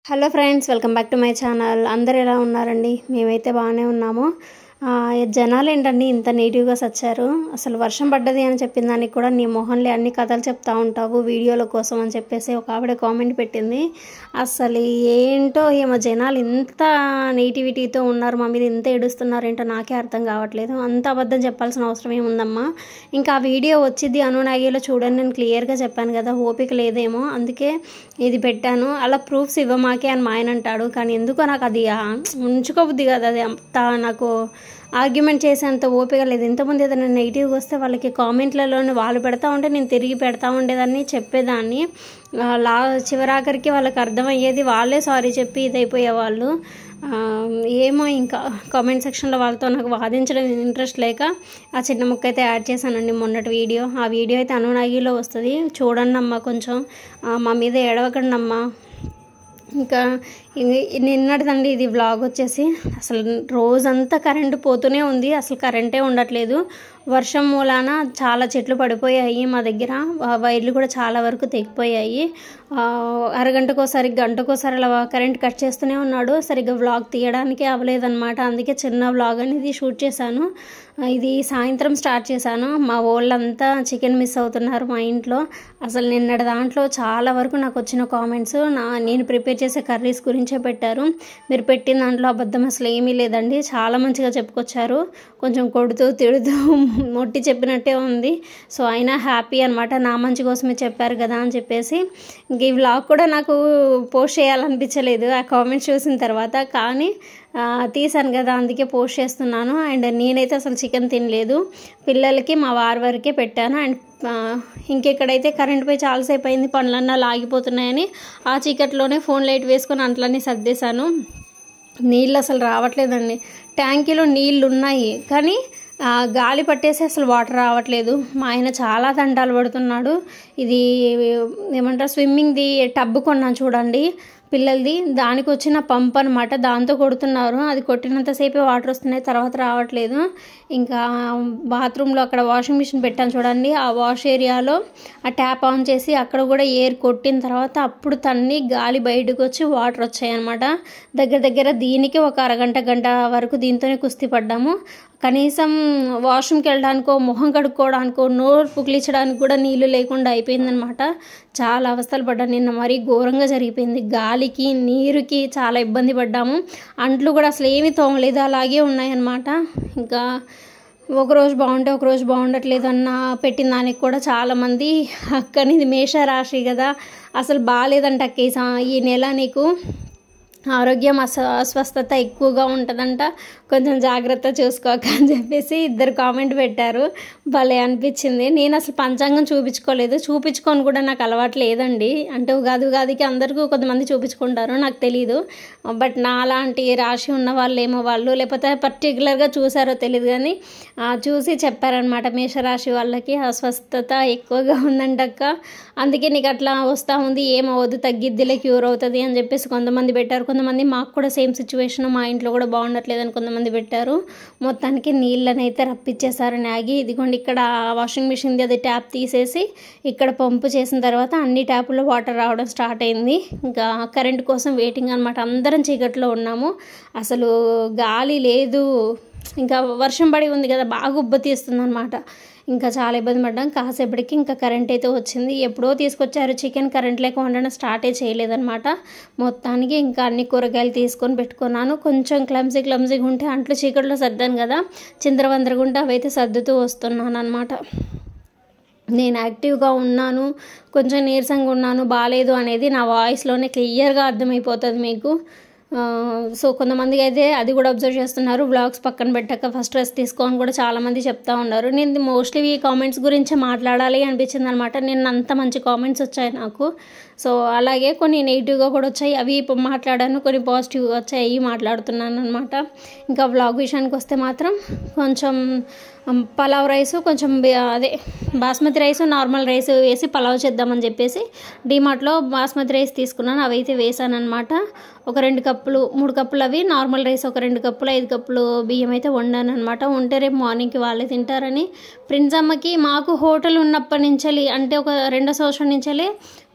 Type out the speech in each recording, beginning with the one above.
hello friends welcome back to my channel అందరు ఎలా ఉన్నారండి మేమైతే బాగానే ఉన్నాము ఆ, జనాలు ఏంటండి ఇంత నెగిటివ్గా సచ్చారు అసలు వర్షం పడ్డది అని చెప్పిన దానికి కూడా నీ మొహంలో అన్ని కథలు చెప్తా ఉంటావు వీడియోల కోసం అని చెప్పేసి ఒక ఆవిడ కామెంట్ పెట్టింది అసలు ఏంటో ఏమో జనాలు ఇంత నెగిటివిటీతో ఉన్నారు మా మీద ఇంత ఏడుస్తున్నారు ఏంటో నాకే అర్థం కావట్లేదు అంత అబద్ధం చెప్పాల్సిన అవసరం ఏముందమ్మా ఇంకా ఆ వీడియో వచ్చింది అనునాగిలో చూడండి నేను క్లియర్గా చెప్పాను కదా ఓపిక లేదేమో అందుకే ఇది పెట్టాను అలా ప్రూఫ్స్ ఇవ్వమాకే అని మా ఆయన అంటాడు కానీ ఎందుకో నాకు అది ఆ, ఉంచుకోబుద్ది కదా అది అంత నాకు ఆర్గ్యుమెంట్ చేసేంత ఓపిక లేదు ఇంతమంది ఏదైనా నెగిటివ్గా వస్తే వాళ్ళకి కామెంట్లలోనే వాళ్ళు పెడతా ఉంటే నేను తిరిగి పెడతా ఉండేదాన్ని చెప్పేదాన్ని ఆ, లా చివరాఖరికి వాళ్ళకి అర్థమయ్యేది వాళ్ళే సారీ చెప్పి ఇదైపోయేవాళ్ళు ఆ, ఏమో ఇంకా కామెంట్ సెక్షన్లో వాళ్ళతో నాకు వాదించడం ఇంట్రెస్ట్ లేక ఆ చిన్న ముక్క అయితే యాడ్ చేశానండి మొన్నటి వీడియో ఆ వీడియో అయితే అనునాగిలో వస్తుంది చూడండి అమ్మా కొంచెం ఆ, మా మీద ఏడవకండి అమ్మా ఇంకా ఇ- నిన్నటిదండి ఇది వ్లాగ్ వచ్చేసి అసలు రోజంతా కరెంటు పోతూనే ఉంది అసలు కరెంటే ఉండట్లేదు వర్షం మూలాన చాలా చెట్లు పడిపోయాయి మా దగ్గర ఆ వైర్లు కూడా చాలా వరకు తెగిపోయాయి ఆ, అరగంటకోసారి గంటకోసారి అలా కరెంట్ కట్ చేస్తూనే ఉన్నాడు సరిగ్గా వ్లాగ్ తీయడానికి అవ్వలేదన్నమాట అందుకే చిన్న వ్లాగ్ అనేది షూట్ చేశాను ఆ, ఇది సాయంత్రం స్టార్ట్ చేశాను మా వాళ్ళంతా చికెన్ మిస్ అవుతున్నారు మా ఇంట్లో అసలు నిన్నటి దాంట్లో చాలా వరకు నాకు వచ్చిన కామెంట్స్ నా నేను ప్రిపేర్ చేసే కర్రీస్ గురించే పెట్టారు మీరు పెట్టిన దాంట్లో అబద్ధం అసలు ఏమీ లేదండి చాలా మంచిగా చెప్పుకొచ్చారు కొంచెం కొడుతూ తిడుతూ మొట్టి చెప్పినట్టే ఉంది సో అయినా హ్యాపీ అనమాట నా మంచి కోసమే చెప్పారు కదా అని చెప్పేసి ఇంక ఈ వ్లాగ్ కూడా నాకు పోస్ట్ చేయాలనిపించలేదు ఆ కామెంట్స్ చూసిన తర్వాత కానీ ఆ, తీసాను కదా అందుకే పోస్ట్ చేస్తున్నాను అండ్ నేనైతే అసలు చికెన్ తినలేదు పిల్లలకి మా వారి వరకే పెట్టాను అండ్ ఆ, ఇంకెక్కడైతే కరెంట్ పోయి చాలాసేపు అయింది పనులన్నా లాగిపోతున్నాయని ఆ చీకట్లోనే ఫోన్ లైట్ వేసుకొని అంట్లన్నీ సర్దేశాను నీళ్ళు అసలు రావట్లేదండి ట్యాంకీలో నీళ్ళు ఉన్నాయి కానీ ఆ, గాలి పట్టేసి అసలు వాటర్ రావట్లేదు మా ఆయన చాలా తంటాలు పడుతున్నాడు ఇది ఏమంటారు స్విమ్మింగ్ది టబ్ కొన్నాను చూడండి పిల్లలది దానికి వచ్చిన పంప్ అనమాట దాంతో కొడుతున్నారు అది కొట్టినంతసేపే వాటర్ వస్తున్నాయి తర్వాత రావట్లేదు ఇంకా బాత్రూంలో అక్కడ వాషింగ్ మిషన్ పెట్టాను చూడండి ఆ వాష్ ఏరియాలో ఆ ట్యాప్ ఆన్ చేసి అక్కడ కూడా ఎయిర్ కొట్టిన తర్వాత అప్పుడు తన్ని గాలి బయటకు వచ్చి వాటర్ వచ్చాయి అనమాట దగ్గర దగ్గర దీనికి ఒక అరగంట గంట వరకు దీంతోనే కుస్తీ పడ్డాము కనీసం వాష్రూమ్కి వెళ్ళడానికో మొహం కడుక్కోవడానికో నోరు పుకిలించడానికి కూడా నీళ్లు లేకుండా అయిపోయిందనమాట చాలా అవస్థలు పడ్డాను నిన్న మరీ ఘోరంగా జరిగిపోయింది గాలికి నీరుకి చాలా ఇబ్బంది పడ్డాము అంట్లు కూడా అసలు ఏమీ తోమలేదు అలాగే ఉన్నాయన్నమాట ఇంకా ఒకరోజు బాగుంటే ఒకరోజు బాగుండట్లేదు అన్న పెట్టిన దానికి కూడా చాలామంది అక్కనిది మేషరాశి కదా అసలు బాగాలేదంట అక్క ఈ సా- ఈ నెల నీకు ఆరోగ్యం అస అస్వస్థత ఎక్కువగా ఉంటుందంట కొంచెం జాగ్రత్త చూసుకోక అని చెప్పేసి ఇద్దరు కామెంట్ పెట్టారు భలే అనిపించింది నేను అసలు పంచాంగం చూపించుకోలేదు చూపించుకొని కూడా నాకు అలవాటు లేదండి అంటే ఉగాది ఉగాదికి అందరికీ కొంతమంది చూపించుకుంటారు నాకు తెలియదు బట్ నా అలాంటి రాశి ఉన్న వాళ్ళు ఏమో వాళ్ళు లేకపోతే పర్టికులర్గా చూసారో తెలియదు కానీ ఆ, చూసి చెప్పారనమాట మేషరాశి వాళ్ళకి అస్వస్థత ఎక్కువగా ఉందంటక్క అందుకే నీకు అట్లా వస్తూ ఉంది ఏమవ్వదు తగ్గిద్దిలే క్యూర్ అవుతుంది అని చెప్పేసి కొంతమంది పెట్టారు కొంతమంది మాకు కూడా సేమ్ సిచ్యువేషన్ మా ఇంట్లో కూడా బాగుండట్లేదు అని కొంతమంది పెట్టారు మొత్తానికి నీళ్ళని అయితే రప్పించేశారు నాగి ఇదిగోండి ఇక్కడ వాషింగ్ మిషన్ది అది ట్యాప్ తీసేసి ఇక్కడ పంపు చేసిన తర్వాత అన్ని ట్యాపుల్లో వాటర్ రావడం స్టార్ట్ అయింది ఇంకా కరెంట్ కోసం వెయిటింగ్ అనమాట అందరం చీకట్లో ఉన్నాము అసలు గాలి లేదు ఇంకా వర్షం పడి ఉంది కదా బాగా ఉబ్బ తీస్తుంది అనమాట ఇంకా చాలా ఇబ్బంది పడ్డాం కాసేపటికి ఇంకా కరెంట్ అయితే వచ్చింది ఎప్పుడో తీసుకొచ్చారు చికెన్ కరెంట్ లేక వండడం స్టార్టే చేయలేదన్నమాట మొత్తానికి ఇంకా అన్ని కూరగాయలు తీసుకొని పెట్టుకున్నాను కొంచెం క్లమ్సీ క్లమ్సీగా ఉంటే అంట్లు చీకట్లో సర్దాను కదా చిందరవందరగా ఉంటే అవైతే సర్దుతూ వస్తున్నాను అనమాట నేను యాక్టివ్గా ఉన్నాను కొంచెం నీరసంగా ఉన్నాను బాగాలేదు అనేది నా వాయిస్లోనే క్లియర్గా అర్థమైపోతుంది మీకు ఆ, సో కొంతమందికి అయితే అది కూడా అబ్జర్వ్ చేస్తున్నారు వ్లాగ్స్ పక్కన పెట్టాక ఫస్ట్ డ్రెస్ తీసుకోని కూడా చాలామంది చెప్తా ఉన్నారు నేను మోస్ట్లీ ఈ కామెంట్స్ గురించి మాట్లాడాలి అనిపించింది అనమాట నేను అంత మంచి కామెంట్స్ వచ్చాయి నాకు సో అలాగే కొన్ని నెగిటివ్గా కూడా వచ్చాయి అవి ఇప్పుడు మాట్లాడాను కొన్ని పాజిటివ్గా వచ్చాయి అవి మాట్లాడుతున్నాను అనమాట ఇంకా వ్లాగ్ విషయానికి వస్తే మాత్రం కొంచెం ఉమ్, పలావ్ రైస్ కొంచెం బి- అదే బాస్మతి రైస్ నార్మల్ రైస్ వేసి పలావ్ చేద్దామని చెప్పేసి డిమార్ట్లో బాస్మతి రైస్ తీసుకున్నాను అవి అయితే వేసాను అనమాట ఒక రెండు కప్పులు మూడు కప్పులు అవి నార్మల్ రైస్ ఒక రెండు కప్పులు ఐదు కప్పులు బియ్యం అయితే వండాను అనమాట వంటే రేపు మార్నింగ్కి వాళ్ళే తింటారని ప్రిన్స్ అమ్మకి మాకు హోటల్ ఉన్నప్పటి నుంచి అంటే ఒక రెండో సంవత్సరం నుంచి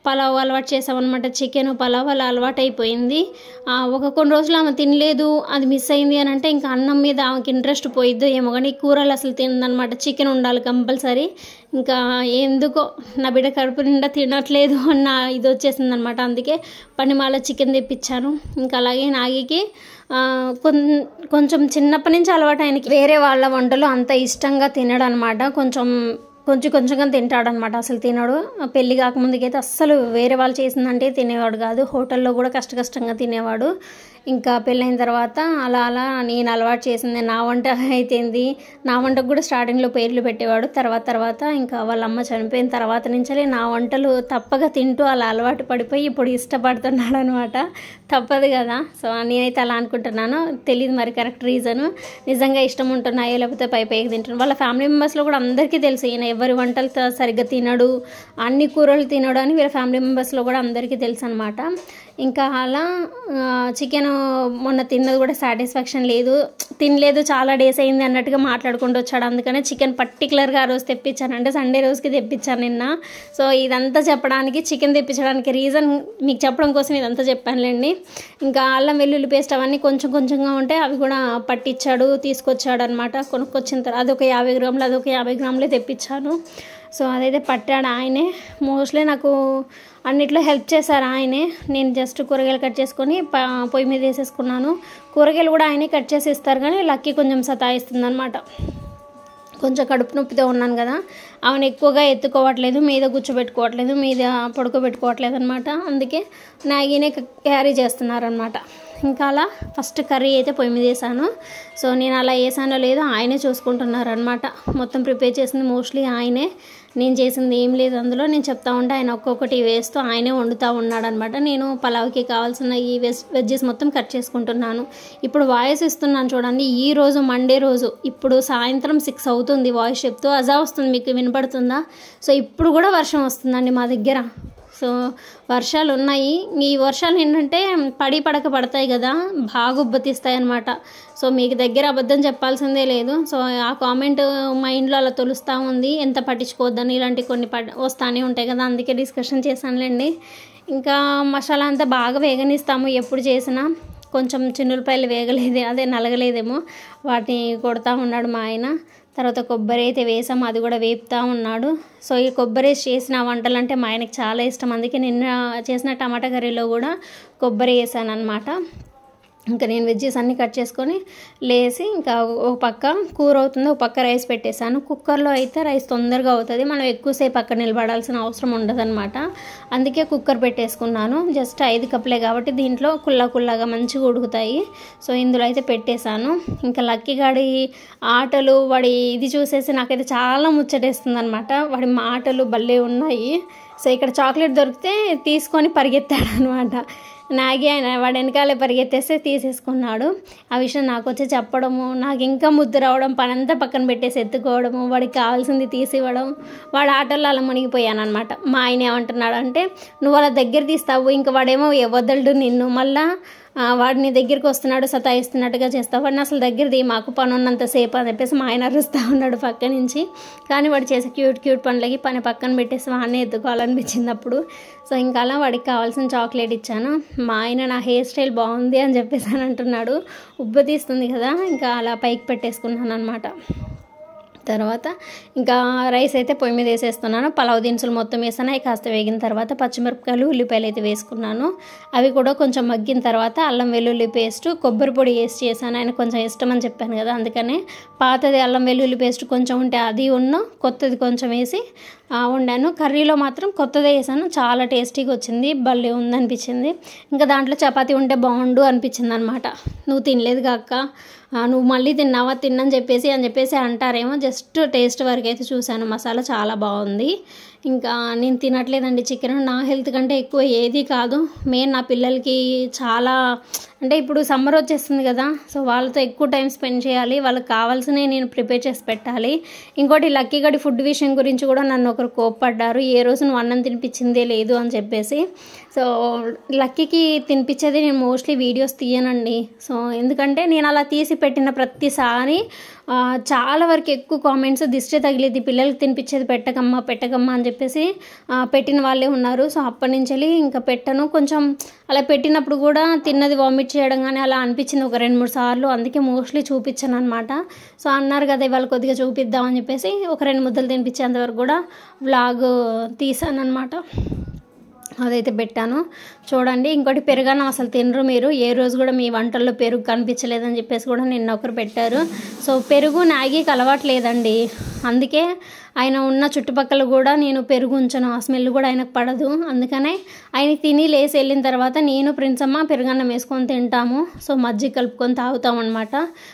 పలావ్ అలవాటు చేసామన్నమాట చికెన్ పలావ్ అలా అలవాటు అయిపోయింది ఆ, ఒక కొన్ని రోజులు ఆమె తినలేదు అది మిస్ అయింది అని అంటే ఇంకా అన్నం మీద ఆమెకి ఇంట్రెస్ట్ పోయిద్దో ఏమో కానీ కూరలు అసలు తినదనమాట చికెన్ ఉండాలి కంపల్సరీ ఇంకా ఎందుకో నా బిడ్డ కడుపు నిండా తినట్లేదు అన్న ఇది వచ్చేసింది అనమాట అందుకే పనిమాల చికెన్ తెప్పించాను ఇంకా అలాగే నాగికి ఆ, కొన్ కొంచెం చిన్నప్పటి నుంచి అలవాటు ఆయనకి వేరే వాళ్ళ వంటలు అంత ఇష్టంగా తినడు అనమాట కొంచెం కొంచెం కొంచెంగా తింటాడు అనమాట అసలు తినడు పెళ్ళి కాకముందుకైతే అస్సలు వేరే వాళ్ళు చేసిందంటే తినేవాడు కాదు హోటల్లో కూడా కష్ట కష్టంగా తినేవాడు ఇంకా పెళ్ళైన తర్వాత అలా అలా నేను అలవాటు చేసింది నా వంట అయితేంది నా వంటకు కూడా స్టార్టింగ్లో పేర్లు పెట్టేవాడు తర్వాత తర్వాత ఇంకా వాళ్ళ అమ్మ చనిపోయిన తర్వాత నుంచే నా వంటలు తప్పక తింటూ అలా అలవాటు పడిపోయి ఇప్పుడు ఇష్టపడుతున్నాడు అనమాట తప్పదు కదా సో నేనైతే అలా అనుకుంటున్నాను తెలియదు మరి కరెక్ట్ రీజన్ నిజంగా ఇష్టం ఉంటున్నాయో లేకపోతే పై పైకి తింటున్నాను వాళ్ళ ఫ్యామిలీ మెంబర్స్లో కూడా అందరికీ తెలుసు ఈయన ఎవరి వంటలు త- సరిగ్గా తినడు అన్ని కూరలు తినడు అని వీళ్ళ ఫ్యామిలీ మెంబర్స్లో కూడా అందరికీ తెలుసు అనమాట ఇంకా అలా చికెన్ మొన్న తిన్నది కూడా సాటిస్ఫాక్షన్ లేదు తినలేదు చాలా డేస్ అయింది అన్నట్టుగా మాట్లాడుకుంటూ వచ్చాడు అందుకనే చికెన్ పర్టికులర్గా ఆ రోజు తెప్పించాను అంటే సండే రోజుకి తెప్పించాను నిన్న సో ఇదంతా చెప్పడానికి చికెన్ తెప్పించడానికి రీజన్ మీకు చెప్పడం కోసం ఇదంతా చెప్పానులేండి ఇంకా అల్లం వెల్లుల్లి పేస్ట్ అవన్నీ కొంచెం కొంచెంగా ఉంటే అవి కూడా పట్టించాడు తీసుకొచ్చాడు అనమాట కొనుక్కొచ్చిన తర్వాత అదొక యాభై గ్రాములు అదొక యాభై గ్రాములే తెప్పించాను సో అదైతే పట్టాడు ఆయనే మోస్ట్లీ నాకు అన్నిట్లో హెల్ప్ చేశారు ఆయనే నేను జస్ట్ కూరగాయలు కట్ చేసుకొని ప పొయ్యి మీద వేసేసుకున్నాను కూరగాయలు కూడా ఆయనే కట్ చేసి ఇస్తారు కానీ లక్కీ కొంచెం సతాయిస్తుంది అనమాట కొంచెం కడుపు నొప్పితో ఉన్నాను కదా ఆమెను ఎక్కువగా ఎత్తుకోవట్లేదు మీద కూర్చోబెట్టుకోవట్లేదు మీద పడుకోబెట్టుకోవట్లేదు అనమాట అందుకే నాగినే క్యారీ చేస్తున్నారనమాట ఇంకా అలా ఫస్ట్ కర్రీ అయితే పొయ్యి మీద వేసాను సో నేను అలా వేసానో లేదో ఆయనే చూసుకుంటున్నారు అనమాట మొత్తం ప్రిపేర్ చేసింది మోస్ట్లీ ఆయనే నేను చేసింది ఏం లేదు అందులో నేను చెప్తా ఉంటే ఆయన ఒక్కొక్కటి వేస్తూ ఆయనే వండుతూ ఉన్నాడు అనమాట నేను పలావ్కి కావాల్సిన ఈ వెజ్ వెజ్జెస్ మొత్తం కట్ చేసుకుంటున్నాను ఇప్పుడు వాయిస్ ఇస్తున్నాను చూడండి ఈ రోజు మండే రోజు ఇప్పుడు సాయంత్రం సిక్స్ అవుతుంది వాయిస్ చెప్తూ అజా వస్తుంది మీకు వినపడుతుందా సో ఇప్పుడు కూడా వర్షం వస్తుందండి మా దగ్గర సో వర్షాలు ఉన్నాయి ఈ వర్షాలు ఏంటంటే పడి పడక పడతాయి కదా బాగా ఉబ్బతిస్తాయి అనమాట సో మీకు దగ్గర అబద్ధం చెప్పాల్సిందే లేదు సో ఆ కామెంట్ మైండ్లో అలా తొలుస్తూ ఉంది ఎంత పట్టించుకోవద్దని ఇలాంటి కొన్ని పడ్ వస్తానే ఉంటాయి కదా అందుకే డిస్కషన్ చేశానులేండి ఇంకా మసాలా అంతా బాగా వేగనిస్తాము ఎప్పుడు చేసినా కొంచెం చిన్నులపాయలు వేగలేదు అదే నలగలేదేమో వాటిని కొడతా ఉన్నాడు మా ఆయన తర్వాత కొబ్బరి అయితే వేసాము అది కూడా వేపుతా ఉన్నాడు సో ఈ కొబ్బరి వేసి చేసిన వంటలు అంటే మా ఆయనకి చాలా ఇష్టం అందుకే నిన్న చేసిన టమాటా కర్రీలో కూడా కొబ్బరి వేసాను అనమాట ఇంకా నేను వెజ్జెస్ అన్నీ కట్ చేసుకొని లేసి ఇంకా ఒక పక్క కూర అవుతుంది ఒక పక్క రైస్ పెట్టేశాను కుక్కర్లో అయితే రైస్ తొందరగా అవుతుంది మనం ఎక్కువసేపు పక్క నిలబడాల్సిన అవసరం ఉండదన్నమాట అందుకే కుక్కర్ పెట్టేసుకున్నాను జస్ట్ ఐదు కప్పులే కాబట్టి దీంట్లో కుల్లా కుల్లాగా మంచిగా ఉడుకుతాయి సో ఇందులో అయితే పెట్టేశాను ఇంకా లక్కీ గాడి ఆటలు వాడి ఇది చూసేసి నాకైతే చాలా ముచ్చటేస్తుంది అనమాట వాడి మాటలు భలే ఉన్నాయి సో ఇక్కడ చాక్లెట్ దొరికితే తీసుకొని పరిగెత్తాడు అనమాట నాగి ఆయన వాడు వెనకాలే పరిగెత్తేస్తే తీసేసుకున్నాడు ఆ విషయం నాకు వచ్చి చెప్పడము నాకు ఇంకా ముద్దు రావడం పనంతా పక్కన పెట్టేసి ఎత్తుకోవడము వాడికి కావాల్సింది తీసివ్వడం వాడు ఆటల్లో అలా మునిగిపోయాను అనమాట మా ఆయన ఏమంటున్నాడు అంటే నువ్వు అలా దగ్గర తీస్తావు ఇంకా వాడేమో వదలడు నిన్ను మళ్ళా ఆ, వాడు నీ దగ్గరికి వస్తున్నాడు సతాయిస్తున్నట్టుగా చేస్తావు వాడిని అసలు దగ్గరది మాకు పని ఉన్నంతసేపు అని చెప్పేసి మా ఆయన అరుస్తూ ఉన్నాడు పక్క నుంచి కానీ వాడు చేసే క్యూట్ క్యూట్ పనులకి పని పక్కన పెట్టేసి వాడిని ఎత్తుకోవాలనిపించింది అప్పుడు సో ఇంకా అలా వాడికి కావాల్సిన చాక్లెట్ ఇచ్చాను మా ఆయన నా హెయిర్ స్టైల్ బాగుంది అని చెప్పేసి అని అంటున్నాడు ఉబ్బ తీస్తుంది కదా ఇంకా అలా పైకి పెట్టేసుకున్నాను అనమాట తర్వాత ఇంకా రైస్ అయితే పొయ్యి మీద వేసేస్తున్నాను పలావ్ దినుసులు మొత్తం వేసాను అవి కాస్త వేగిన తర్వాత పచ్చిమిరపకాయలు ఉల్లిపాయలు అయితే వేసుకున్నాను అవి కూడా కొంచెం మగ్గిన తర్వాత అల్లం వెల్లుల్లి పేస్ట్ కొబ్బరి పొడి వేసి చేశాను ఆయన కొంచెం ఇష్టం అని చెప్పాను కదా అందుకనే పాతది అల్లం వెల్లుల్లి పేస్ట్ కొంచెం ఉంటే అది ఉన్న కొత్తది కొంచెం వేసి ఆ, వండాను కర్రీలో మాత్రం కొత్తదే వేసాను చాలా టేస్టీగా వచ్చింది భలే ఉందనిపించింది ఇంకా దాంట్లో చపాతీ ఉంటే బాగుండు అనిపించింది అనమాట నువ్వు తినలేదు కాక ఆ, నువ్వు మళ్ళీ తిన్నావా తిన్నని చెప్పేసి అని చెప్పేసి అంటారేమో జస్ట్ టేస్ట్ వరకు అయితే చూశాను మసాలా చాలా బాగుంది ఇంకా నేను తినట్లేదండి చికెన్ నా హెల్త్ కంటే ఎక్కువ ఏది కాదు మెయిన్ నా పిల్లలకి చాలా అంటే ఇప్పుడు సమ్మర్ వచ్చేస్తుంది కదా సో వాళ్ళతో ఎక్కువ టైం స్పెండ్ చేయాలి వాళ్ళకి కావాల్సినవి నేను ప్రిపేర్ చేసి పెట్టాలి ఇంకోటి లక్కీ గడి ఫుడ్ విషయం గురించి కూడా నన్ను ఒకరు కోప్పడ్డారు ఏ రోజు నువ్వు అన్నం తినిపించిందే లేదు అని చెప్పేసి సో లక్కీకి తినిపించేది నేను మోస్ట్లీ వీడియోస్ తీయనండి సో ఎందుకంటే నేను అలా తీసి పెట్టిన ప్రతిసారి ఆ, చాలా వరకు ఎక్కువ కామెంట్స్ దిష్టి తగిలింది పిల్లలకి తినిపించేది పెట్టకమ్మా పెట్టకమ్మా అని చెప్పేసి ఆ, పెట్టిన వాళ్ళే ఉన్నారు సో అప్పటి నుంచి వెళ్ళి ఇంకా పెట్టను కొంచెం అలా పెట్టినప్పుడు కూడా తిన్నది వామిట్ చేయడం కానీ అలా అనిపించింది ఒక రెండు మూడు సార్లు అందుకే మోస్ట్లీ చూపించాను అనమాట సో అన్నారు కదా ఇవాళ కొద్దిగా చూపిద్దామని చెప్పేసి ఒక రెండు ముద్దలు తినిపించేంత వరకు కూడా వ్లాగ్ తీసాను అనమాట అదైతే పెట్టాను చూడండి ఇంకోటి పెరుగన్నం అసలు తినరు మీరు ఏ రోజు కూడా మీ వంటల్లో పెరుగు కనిపించలేదని చెప్పేసి కూడా నిన్న ఒకరు పెట్టారు సో పెరుగు నాగికి అలవాటు లేదండి అందుకే ఆయన ఉన్న చుట్టుపక్కల కూడా నేను పెరుగు ఉంచను ఆ స్మెల్ కూడా ఆయనకు పడదు అందుకనే ఆయన తిని లేసి వెళ్ళిన తర్వాత నేను ప్రిన్సమ్మ పెరుగన్నం వేసుకొని తింటాము సో మజ్జిగ కలుపుకొని తాగుతాం అనమాట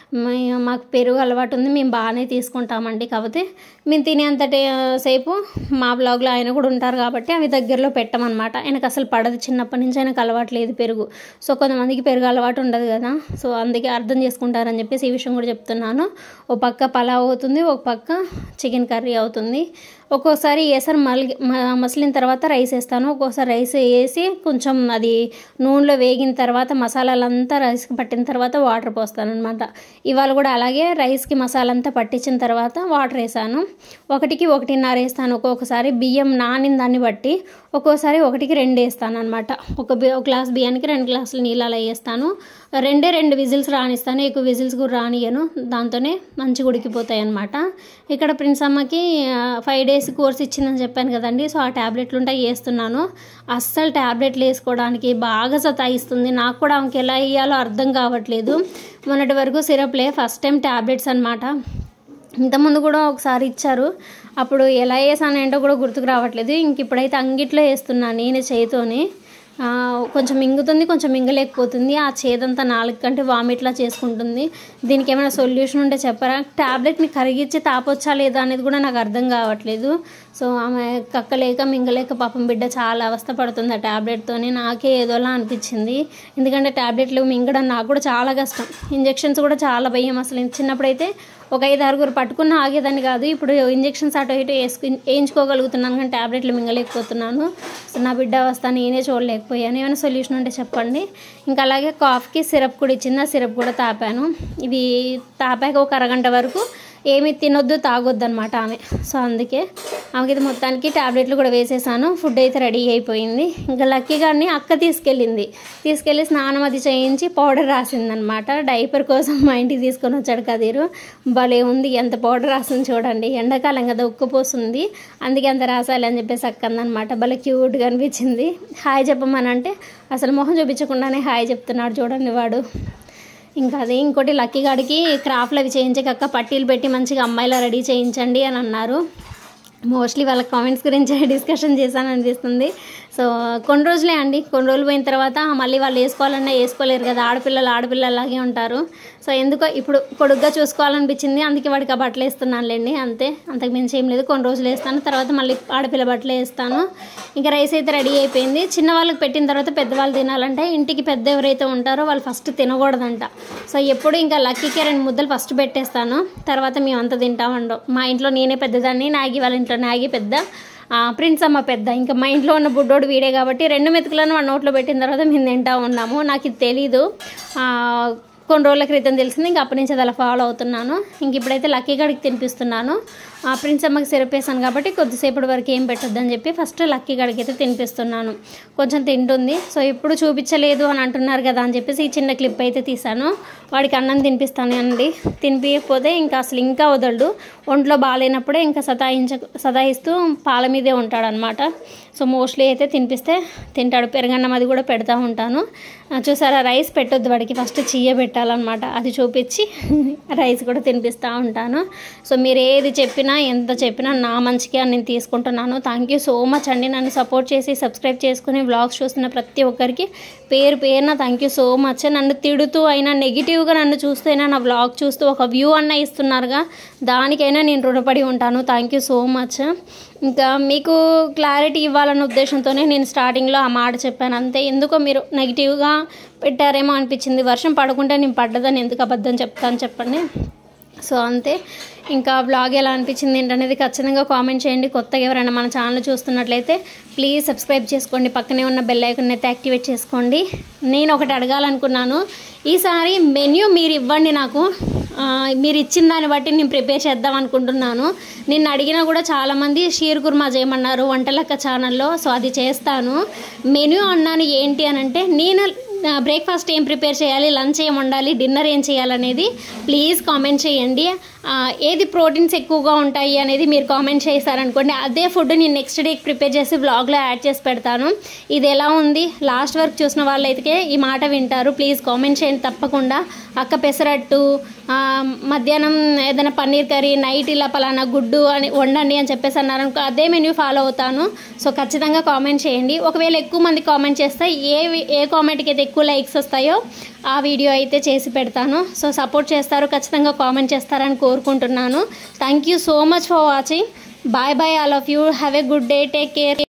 మాకు పెరుగు అలవాటు ఉంది మేము బాగానే తీసుకుంటామండి కాకపోతే మేము తినేంత టే- సేపు మా బ్లాగ్లో ఆయన కూడా ఉంటారు కాబట్టి అవి దగ్గరలో పెట్టమన్నమాట ఆయనకు అసలు పడదు చిన్నప్పటి నుంచి ఆయనకు అలవాటు లేదు పెరుగు సో కొంతమందికి పెరుగు అలవాటు ఉండదు కదా సో అందుకే అర్థం చేసుకుంటారని చెప్పేసి ఈ విషయం కూడా చెప్తున్నాను ఒక పక్క పలావ్ అవుతుంది ఒక పక్క చికెన్ కర్రీ అవుతుంది ఒక్కోసారి వేసారి మలిగి మ- మసిలిన తర్వాత రైస్ వేస్తాను ఒక్కోసారి రైస్ వేసి కొంచెం అది నూనెలో వేగిన తర్వాత మసాలాలంతా రైస్కి పట్టిన తర్వాత వాటర్ పోస్తాను అనమాట ఇవాళ కూడా అలాగే రైస్కి మసాలా అంతా పట్టించిన తర్వాత వాటర్ వేసాను ఒకటికి ఒకటిన్నర వేస్తాను ఒక్కొక్కసారి బియ్యం నానిన దాన్ని బట్టి ఒక్కోసారి ఒకటికి రెండు వేస్తాను అనమాట ఒక బి ఒక గ్లాస్ బియ్యానికి రెండు గ్లాసులు నీళ్ళు అలా వేస్తాను రెండే రెండు విజిల్స్ రానిస్తాను ఎక్కువ విజిల్స్ కూడా రానియను దాంతోనే మంచిగా ఉడికిపోతాయి అనమాట ఇక్కడ ప్రిన్స్ అమ్మకి ఫైవ్ డేస్ కోర్స్ ఇచ్చిందని చెప్పాను కదండి సో ఆ ట్యాబ్లెట్లు ఉంటాయి వేస్తున్నాను అస్సలు ట్యాబ్లెట్లు వేసుకోవడానికి బాగా సతాయిస్తుంది నాకు కూడా ఆమెకి ఎలా వేయాలో అర్థం కావట్లేదు మొన్నటి వరకు సిరప్లే ఫస్ట్ టైం ట్యాబ్లెట్స్ అనమాట ఇంతకుముందు కూడా ఒకసారి ఇచ్చారు అప్పుడు ఎలా వేసాను ఏంటో కూడా గుర్తుకు రావట్లేదు ఇంక ఇప్పుడైతే అంగిట్లో వేస్తున్నాను నేనే చేయితోని ఆ, కొంచెం మింగుతుంది కొంచెం మింగలేకపోతుంది ఆ చేదంతా నాలుగు కంటే వామిట్లా చేసుకుంటుంది దీనికి ఏమైనా సొల్యూషన్ ఉంటే చెప్పరా ట్యాబ్లెట్ని కరిగించి తాపొచ్చా లేదా అనేది కూడా నాకు అర్థం కావట్లేదు సో ఆమె కక్కలేక మింగలేక పాపం బిడ్డ చాలా అవస్థ పడుతుంది ఆ ట్యాబ్లెట్తోని నాకే ఏదోలా అనిపించింది ఎందుకంటే ట్యాబ్లెట్లు మింగడం నాకు కూడా చాలా కష్టం ఇంజెక్షన్స్ కూడా చాలా భయం అసలు చిన్నప్పుడైతే ఒక ఐదు ఆరుగురు పట్టుకున్న ఆగేదాన్ని కాదు ఇప్పుడు ఇంజెక్షన్స్ అటు ఇటు వేసుకు వేయించుకోగలుగుతున్నాను కానీ ట్యాబ్లెట్లు మింగలేకపోతున్నాను సో నా బిడ్డ అవస్థ నేనే చూడలేకపోయాను ఏమైనా సొల్యూషన్ ఉంటే చెప్పండి ఇంకా అలాగే కాఫ్కి సిరప్ కూడా ఇచ్చింది ఆ సిరప్ కూడా తాపాను ఇవి తాపాక ఒక అరగంట వరకు ఏమి తినొద్దు తాగొద్దు అనమాట ఆమె సో అందుకే ఆమెకి ఇది మొత్తానికి ట్యాబ్లెట్లు కూడా వేసేసాను ఫుడ్ అయితే రెడీ అయిపోయింది ఇంకా లక్కీ గారిని అక్క తీసుకెళ్ళింది తీసుకెళ్ళి స్నానం అది చేయించి పౌడర్ రాసిందనమాట డైపర్ కోసం మా ఇంటికి తీసుకొని వచ్చాడు కదీరు భలే ఉంది ఎంత పౌడర్ రాసింది చూడండి ఎండాకాలం కదా ఉక్కపోస్తుంది అందుకే అంత రాసాలి అని చెప్పేసి అక్క అందనమాట భలే క్యూట్గా అనిపించింది హాయ్ చెప్పమని అంటే అసలు మొహం చూపించకుండానే హాయ్ చెప్తున్నాడు చూడండి వాడు ఇంకా అదే ఇంకోటి లక్కీ గాడికి క్రాఫ్ట్లు అవి చేయించక పట్టీలు పెట్టి మంచిగా అమ్మాయిలా రెడీ చేయించండి అని అన్నారు మోస్ట్లీ వాళ్ళ కామెంట్స్ గురించి డిస్కషన్ చేశాను అనిపిస్తుంది సో కొన్ని రోజులే అండి కొన్ని రోజులు పోయిన తర్వాత మళ్ళీ వాళ్ళు వేసుకోవాలన్నా వేసుకోలేరు కదా ఆడపిల్లలు ఆడపిల్లలాగే ఉంటారు సో ఎందుకో ఇప్పుడు పొడుగ్గా చూసుకోవాలనిపించింది అందుకే వాడికి ఆ బట్టలు వేస్తున్నానులేండి అంతే అంతకు మించి ఏం లేదు కొన్ని రోజులు వేస్తాను తర్వాత మళ్ళీ ఆడపిల్ల బట్టలు వేస్తాను ఇంకా రైస్ అయితే రెడీ అయిపోయింది చిన్న వాళ్ళకి పెట్టిన తర్వాత పెద్దవాళ్ళు తినాలంటే ఇంటికి పెద్ద ఎవరైతే ఉంటారో వాళ్ళు ఫస్ట్ తినకూడదంట సో ఎప్పుడు ఇంకా లక్కీకి రెండు ముద్దలు ఫస్ట్ పెట్టేస్తాను తర్వాత మేము అంత తింటామండో మా ఇంట్లో నేనే పెద్దదాన్ని నాగి వాళ్ళ ఇంట్లో నాగి పెద్ద ఆ, ప్రిన్స్ అమ్మ పెద్ద ఇంకా మా ఇంట్లో ఉన్న బుడ్డోడు వీడే కాబట్టి రెండు మెతుకులను వాడి నోట్లో పెట్టిన తర్వాత మేము తింటా ఉన్నాము నాకు ఇది తెలీదు ఆ, కొన్ని రోజుల క్రితం తెలిసింది ఇంకా అప్పటి నుంచి అది అలా ఫాలో అవుతున్నాను ఇంక ఇప్పుడైతే లక్కీ గడికి తినిపిస్తున్నాను ఆ ప్రిన్స్ అమ్మకి సిరప్ వేసాను కాబట్టి కొద్దిసేపటి వరకు ఏం పెట్టొద్దని చెప్పి ఫస్ట్ లక్కీ గడికి అయితే తినిపిస్తున్నాను కొంచెం తింటుంది సో ఎప్పుడు చూపించలేదు అని అంటున్నారు కదా అని చెప్పేసి ఈ చిన్న క్లిప్ అయితే తీసాను వాడికి అన్నం తినిపిస్తాను అండి తినిపించకపోతే ఇంకా అసలు ఇంకా వదలడు ఒంట్లో బాగాలేనప్పుడే ఇంకా సతాయించ సతాయిస్తూ పాల మీదే ఉంటాడనమాట సో మోస్ట్లీ అయితే తినిపిస్తే తింటాడు పెరగన్నం అది కూడా పెడతా ఉంటాను ఆ, చూసారా రైస్ పెట్టొద్దు వాడికి ఫస్ట్ చెయ్య పెట్టాలన్నమాట అది చూపించి రైస్ కూడా తినిపిస్తూ ఉంటాను సో మీరు ఏది చెప్పినా ఎంత చెప్పినా నా మంచిగా నేను తీసుకుంటున్నాను థ్యాంక్ యూ సో మచ్ అండి నన్ను సపోర్ట్ చేసి సబ్స్క్రైబ్ చేసుకుని వ్లాగ్స్ చూస్తున్న ప్రతి ఒక్కరికి పేరు పేరున థ్యాంక్ యూ సో మచ్ నన్ను తిడుతూ అయినా నెగిటివ్గా నన్ను చూస్తూ అయినా నా వ్లాగ్ చూస్తూ ఒక వ్యూ అన్న ఇస్తున్నారుగా దానికైనా నేను రుణపడి ఉంటాను థ్యాంక్ యూ సో మచ్ ఇంకా మీకు క్లారిటీ ఇవ్వాలన్న ఉద్దేశంతోనే నేను స్టార్టింగ్లో ఆ మాట చెప్పాను అంతే ఎందుకో మీరు నెగిటివ్గా పెట్టారేమో అనిపించింది వర్షం పడకుంటే నేను పడ్డదని ఎందుకు అబద్ధం చెప్తాను చెప్పండి సో అంతే ఇంకా బ్లాగ్ ఎలా అనిపించింది ఏంటనేది ఖచ్చితంగా కామెంట్ చేయండి కొత్తగా ఎవరైనా మన ఛానల్ చూస్తున్నట్లయితే ప్లీజ్ సబ్స్క్రైబ్ చేసుకోండి పక్కనే ఉన్న బెల్ ఐకన్ అయితే యాక్టివేట్ చేసుకోండి నేను ఒకటి అడగాలనుకున్నాను ఈసారి మెన్యూ మీరు ఇవ్వండి నాకు ఆ, మీరు ఇచ్చిన దాన్ని బట్టి నేను ప్రిపేర్ చేద్దాం అనుకుంటున్నాను నిన్ను అడిగినా కూడా చాలామంది షీర్ కుర్మా చేయమన్నారు వంటలక్క ఛానల్లో సో అది చేస్తాను మెనూ అన్నాను ఏంటి అని అంటే నేను బ్రేక్ఫాస్ట్ ఏం ప్రిపేర్ చేయాలి లంచ్ ఏం వండాలి డిన్నర్ ఏం చేయాలనేది ప్లీజ్ కామెంట్ చేయండి ఆ, ఏది ప్రోటీన్స్ ఎక్కువగా ఉంటాయి అనేది మీరు కామెంట్ చేశారనుకోండి అదే ఫుడ్ నేను నెక్స్ట్ డేకి ప్రిపేర్ చేసి వ్లాగ్లో యాడ్ చేసి పెడతాను ఇది ఎలా ఉంది లాస్ట్ వరకు చూసిన వాళ్ళైతే ఈ మాట వింటారు ప్లీజ్ కామెంట్ చేయండి తప్పకుండా అక్క పెసరట్టు ఆ, మధ్యాహ్నం ఏదైనా పన్నీర్ కర్రీ నైట్ ఇలా పలానా గుడ్డు అని వండండి అని చెప్పేసి అన్నారు అనుకో అదే మెన్యూ ఫాలో అవుతాను సో ఖచ్చితంగా కామెంట్ చేయండి ఒకవేళ ఎక్కువ మంది కామెంట్ చేస్తే ఏ వి- ఏ కామెంట్కి అయితే ఎక్కువ లైక్స్ వస్తాయో ఆ వీడియో అయితే చేసి పెడతాను సో సపోర్ట్ చేస్తారు ఖచ్చితంగా కామెంట్ చేస్తారని కోరుకుంటున్నాను thank you so much for watching bye bye all of you have a good day take care